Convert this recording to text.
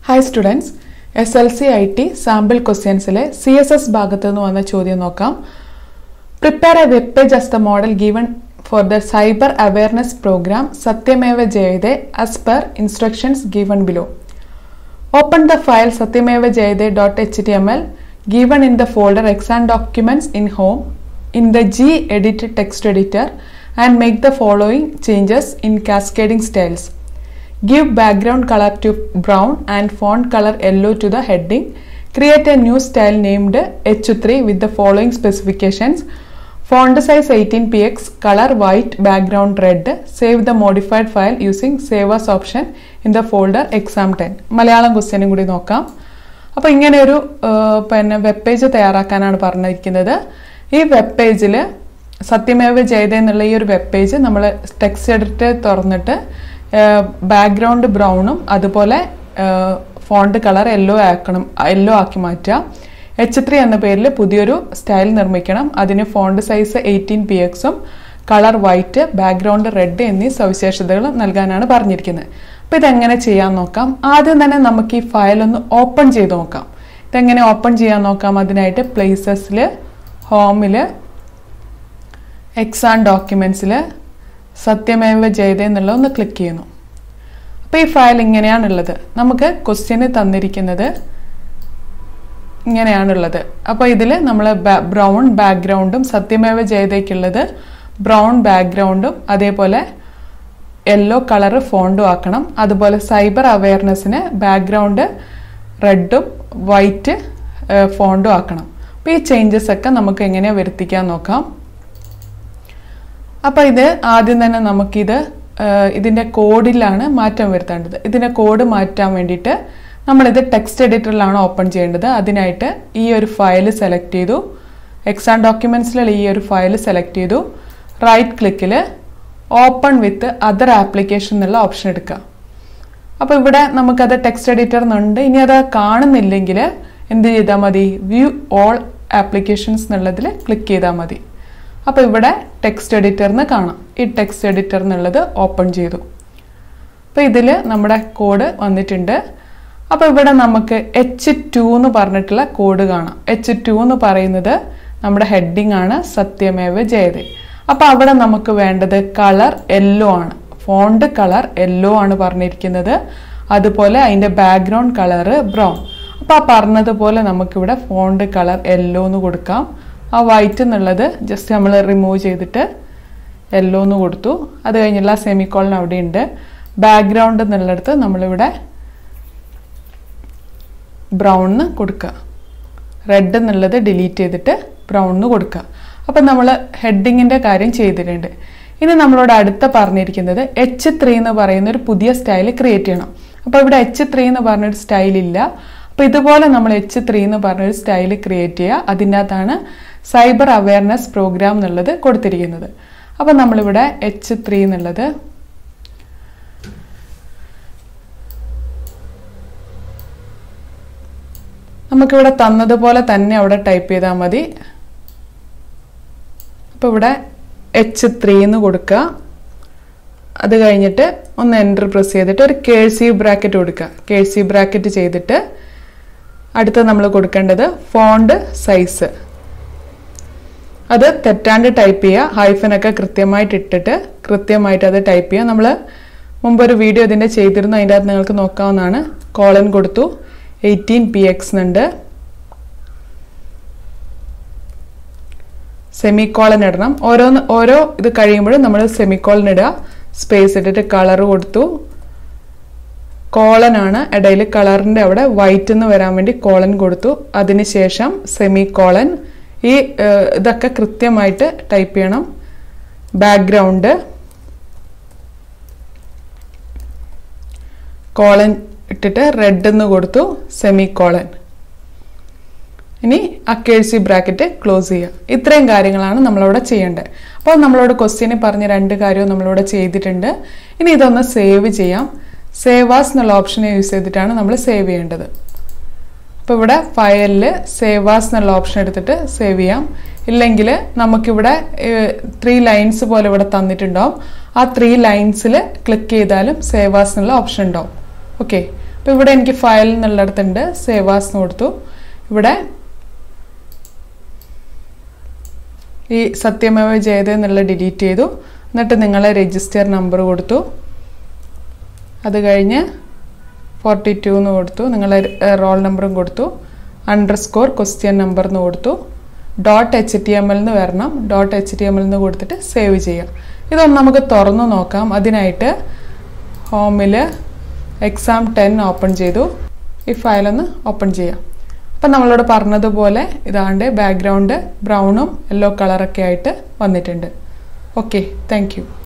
Hi students S L C I T sample ക്വസ്റ്റ്യൻസിലെ C S S ഭാഗത്ത് നിന്ന് വന്ന ചോദ്യം നോക്കാം prepare a web page as the model given for the cyber awareness program Satyameva Jayate as per instructions given below Open the file satyamevajayade.html given in the folder exam documents in home in the gedit text editor and make the following changes in cascading styles. Give background color to brown and font color yellow to the heading. Create a new style named H3 with the following specifications. Font size 18px, color white, background red. Save the modified file using save as option in the folder exam 10. Malayalam ക്വസ്റ്റ്യനും കൂടി നോക്കാം അപ്പോൾ ഇങ്ങനെ ഒരു ആ, പിന്നെ web page തയ്യാറാക്കാനാണ് പറഞ്ഞിരിക്കുന്നത് ഈ വെബ് പേജിൽ സത്യമേവ ജയത എന്നുള്ള ഈ ഒരു വെബ് പേജ് നമ്മൾ ടെക്സ്റ്റ് എഡിറ്റ് തുറന്നിട്ട് ബാക്ക്ഗ്രൗണ്ട് ബ്രൗണും അതുപോലെ ഫോണ്ട് കളർ യെല്ലോ ആക്കണം യെല്ലോ ആക്കി മാറ്റുക എച്ച് ത്രീ എന്ന പേരിൽ പുതിയൊരു സ്റ്റൈൽ നിർമ്മിക്കണം അതിന് ഫോണ്ട് സൈസ് എയ്റ്റീൻ പി എക്സും കളർ വൈറ്റ് ബാക്ക്ഗ്രൗണ്ട് റെഡ് എന്നീ സവിശേഷതകൾ നൽകാനാണ് പറഞ്ഞിരിക്കുന്നത് അപ്പോൾ ഇതെങ്ങനെ ചെയ്യാൻ നോക്കാം ആദ്യം തന്നെ നമുക്ക് ഈ ഫയൽ ഒന്ന് ഓപ്പൺ ചെയ്ത് നോക്കാം ഇതെങ്ങനെ ഓപ്പൺ ചെയ്യാൻ നോക്കാം അതിനായിട്ട് പ്ലേസസിൽ ഹോമിൽ എക്സാം ഡോക്യുമെൻസിൽ സത്യമേവ ജയത എന്നുള്ള ഒന്ന് ക്ലിക്ക് ചെയ്യുന്നു അപ്പോൾ ഈ ഫയൽ ഇങ്ങനെയാണുള്ളത് നമുക്ക് ക്വസ്റ്റ്യന് തന്നിരിക്കുന്നത് ഇങ്ങനെയാണുള്ളത് അപ്പോൾ ഇതിൽ നമ്മൾ ബ്രൗൺ ബാക്ക്ഗ്രൗണ്ടും സത്യമേവ ജയതയ്ക്കുള്ളത് ബ്രൗൺ ബാക്ക്ഗ്രൗണ്ടും അതേപോലെ യെല്ലോ കളറ് ഫോണ്ടും ആക്കണം അതുപോലെ സൈബർ അവയർനെസ്സിന് ബാക്ക്ഗ്രൗണ്ട് റെഡും വൈറ്റ് ഫോണ്ടും ആക്കണം അപ്പോൾ ഈ ചേഞ്ചസ് ഒക്കെ നമുക്ക് എങ്ങനെയാണ് വരുത്തിക്കാൻ നോക്കാം അപ്പോൾ ഇത് ആദ്യം തന്നെ നമുക്കിത് ഏഹ്, ഇതിന്റെ കോഡിലാണ് മാറ്റം വരുത്തേണ്ടത് ഇതിന്റെ കോഡ് മാറ്റാൻ വേണ്ടിയിട്ട് നമ്മളിത് ടെക്സ്റ്റ് എഡിറ്ററിലാണ് ഓപ്പൺ ചെയ്യേണ്ടത് അതിനായിട്ട് ഈ ഒരു ഫയൽ സെലക്ട് ചെയ്തു എക്സാം ഡോക്യുമെന്റ്സിലുള്ള ഈ ഒരു ഫയൽ സെലക്ട് ചെയ്തു റൈറ്റ് ക്ലിക്കിൽ ഓപ്പൺ വിത്ത് അതർ ആപ്ലിക്കേഷൻ എന്നുള്ള ഓപ്ഷൻ എടുക്കുക അപ്പോൾ ഇവിടെ നമുക്കത് ടെക്സ്റ്റ് എഡിറ്റർ എന്നുണ്ട് ഇനി അത് കാണുന്നില്ലെങ്കിൽ എന്ത് ചെയ്താൽ മതി വ്യൂ ഓൾ ആപ്ലിക്കേഷൻസ് എന്നുള്ളതിൽ ക്ലിക്ക് ചെയ്താൽ മതി അപ്പോൾ ഇവിടെ ടെക്സ്റ്റ് എഡിറ്ററിന് കാണാം ഈ ടെക്സ്റ്റ് എഡിറ്റർ എന്നുള്ളത് ഓപ്പൺ ചെയ്തു അപ്പോൾ ഇതിൽ നമ്മുടെ കോഡ് വന്നിട്ടുണ്ട് അപ്പോൾ ഇവിടെ നമുക്ക് എച്ച് ടു എന്ന് പറഞ്ഞിട്ടുള്ള കോഡ് കാണാം എച്ച് ടു എന്ന് പറയുന്നത് നമ്മുടെ ഹെഡിങ് ആണ് സത്യമേവ ജയതേ അപ്പോൾ അവിടെ നമുക്ക് വേണ്ടത് കളർ യെല്ലോ ആണ് ഫോണ്ട് കളർ യെല്ലോ ആണ് പറഞ്ഞിരിക്കുന്നത് അതുപോലെ അതിൻ്റെ ബാക്ക്ഗ്രൗണ്ട് കളറ് ബ്രൗൺ അപ്പോൾ ആ പറഞ്ഞതുപോലെ നമുക്കിവിടെ ഫോണ്ട് കളർ യെല്ലോ എന്ന് കൊടുക്കാം ആ വൈറ്റ് എന്നുള്ളത് ജസ്റ്റ് നമ്മൾ റിമൂവ് ചെയ്തിട്ട് യെല്ലോ എന്ന് കൊടുത്തു അത് കഴിഞ്ഞുള്ള സെമിക്കോളൻ അവിടെ ഉണ്ട് ബാക്ക്ഗ്രൗണ്ട് എന്നുള്ളിടത്ത് നമ്മളിവിടെ ബ്രൗണിന് കൊടുക്കുക റെഡ് എന്നുള്ളത് ഡിലീറ്റ് ചെയ്തിട്ട് ബ്രൗണിന് കൊടുക്കുക അപ്പം നമ്മൾ ഹെഡിങ്ങിൻ്റെ കാര്യം ചെയ്തിട്ടുണ്ട് ഇനി നമ്മളോട് അടുത്ത പറഞ്ഞിരിക്കുന്നത് എച്ച് ത്രീ എന്ന് പറയുന്ന ഒരു പുതിയ സ്റ്റൈൽ ക്രിയേറ്റ് ചെയ്യണം അപ്പോൾ ഇവിടെ എച്ച് ത്രീ എന്ന് പറഞ്ഞൊരു സ്റ്റൈൽ ഇല്ല അപ്പോൾ ഇതുപോലെ നമ്മൾ എച്ച് ത്രീ എന്ന് പറഞ്ഞൊരു സ്റ്റൈൽ ക്രിയേറ്റ് ചെയ്യുക അതിൻ്റെ അകത്താണ് സൈബർ അവയർനെസ് പ്രോഗ്രാം എന്നുള്ളത് കൊടുത്തിരിക്കുന്നത് അപ്പോൾ നമ്മളിവിടെ എച്ച് ത്രീ എന്നുള്ളത് നമുക്കിവിടെ തന്നതുപോലെ തന്നെ അവിടെ ടൈപ്പ് ചെയ്താൽ മതി അപ്പോൾ ഇവിടെ എച്ച് ത്രീ എന്ന് കൊടുക്കുക അത് കഴിഞ്ഞിട്ട് ഒന്ന് എൻ്റർ പ്രസ് ചെയ്തിട്ട് ഒരു കേഴ്സീവ് ബ്രാക്കറ്റ് കൊടുക്കുക കേഴ്സീവ് ബ്രാക്കറ്റ് ചെയ്തിട്ട് അടുത്ത നമ്മൾ കൊടുക്കേണ്ടത് ഫോണ്ട് സൈസ് അത് തെറ്റാണ്ട് ടൈപ്പ് ചെയ്യുക ഹൈഫനൊക്കെ കൃത്യമായിട്ട് ഇട്ടിട്ട് കൃത്യമായിട്ട് അത് ടൈപ്പ് ചെയ്യുക നമ്മൾ മുമ്പൊരു വീഡിയോ ഇതിൻ്റെ ചെയ്തിരുന്നു അതിൻ്റെ അകത്ത് നിങ്ങൾക്ക് നോക്കാവുന്നതാണ് കോളൻ കൊടുത്തു എയ്റ്റീൻ പി എക്സ് എന്നുണ്ട് സെമി കോളൻ ഇടണം ഓരോന്ന് ഓരോ ഇത് കഴിയുമ്പോഴും നമ്മൾ സെമി കോളൻ ഇടുക സ്പേസ് ഇട്ടിട്ട് കളർ കൊടുത്തു കോളൻ ആണ് ഇടയിൽ കളറിൻ്റെ അവിടെ വൈറ്റ് എന്ന് വരാൻ വേണ്ടി കോളൻ കൊടുത്തു അതിനുശേഷം സെമി കോളൻ ഈ ഏഹ്, ഇതൊക്കെ കൃത്യമായിട്ട് ടൈപ്പ് ചെയ്യണം ബാക്ക്ഗ്രൗണ്ട് കോളൻ ഇട്ടിട്ട് റെഡ് എന്ന് കൊടുത്തു സെമി കോളൻ ഇനി അക്കേഴ്സി ബ്രാക്കറ്റ് ക്ലോസ് ചെയ്യുക ഇത്രയും കാര്യങ്ങളാണ് നമ്മളവിടെ ചെയ്യേണ്ടത് അപ്പോൾ നമ്മളോട് ക്വസ്റ്റ്യന് പറഞ്ഞ രണ്ട് കാര്യവും നമ്മളിവിടെ ചെയ്തിട്ടുണ്ട് ഇനി ഇതൊന്ന് സേവ് ചെയ്യാം സേവാസ് എന്നുള്ള ഓപ്ഷനെ യൂസ് ചെയ്തിട്ടാണ് നമ്മൾ സേവ് ചെയ്യേണ്ടത് അപ്പോൾ ഇവിടെ ഫയലിൽ സേവാസ് എന്നുള്ള ഓപ്ഷൻ എടുത്തിട്ട് സേവ് ചെയ്യാം ഇല്ലെങ്കിൽ നമുക്കിവിടെ ത്രീ ലൈൻസ് പോലെ ഇവിടെ തന്നിട്ടുണ്ടാവും ആ ത്രീ ലൈൻസിൽ ക്ലിക്ക് ചെയ്താലും സേവാസ് എന്നുള്ള ഓപ്ഷൻ ഉണ്ടാവും ഓക്കെ അപ്പോൾ ഇവിടെ എനിക്ക് ഫയൽ എന്നുള്ളിടത്തുണ്ട് സേവാസ് എന്ന് കൊടുത്തു ഇവിടെ ഈ സത്യമേവ ജയത എന്നുള്ള ഡിലീറ്റ് ചെയ്തു എന്നിട്ട് നിങ്ങളെ രജിസ്റ്റർ നമ്പർ കൊടുത്തു അത് കഴിഞ്ഞ് ഫോർട്ടി ടു എന്ന് കൊടുത്തു നിങ്ങളെ റോൾ നമ്പറും കൊടുത്തു അണ്ടർ സ്കോർ ക്വസ്റ്റ്യൻ നമ്പർ എന്ന് കൊടുത്തു dot H T M L എന്ന് വരണം dot H T M L എന്ന് കൊടുത്തിട്ട് സേവ് ചെയ്യാം ഇതൊന്ന് നമുക്ക് തുറന്നു നോക്കാം അതിനായിട്ട് ഹോമിൽ എക്സാം ടെൻ ഓപ്പൺ ചെയ്തു ഈ ഫയലൊന്ന് ഓപ്പൺ ചെയ്യാം അപ്പം നമ്മളോട് പറഞ്ഞതുപോലെ ഇതാണ്ട് ബാക്ക്ഗ്രൗണ്ട് ബ്രൗണും യെല്ലോ കളറൊക്കെ ആയിട്ട് വന്നിട്ടുണ്ട് ഓക്കെ താങ്ക്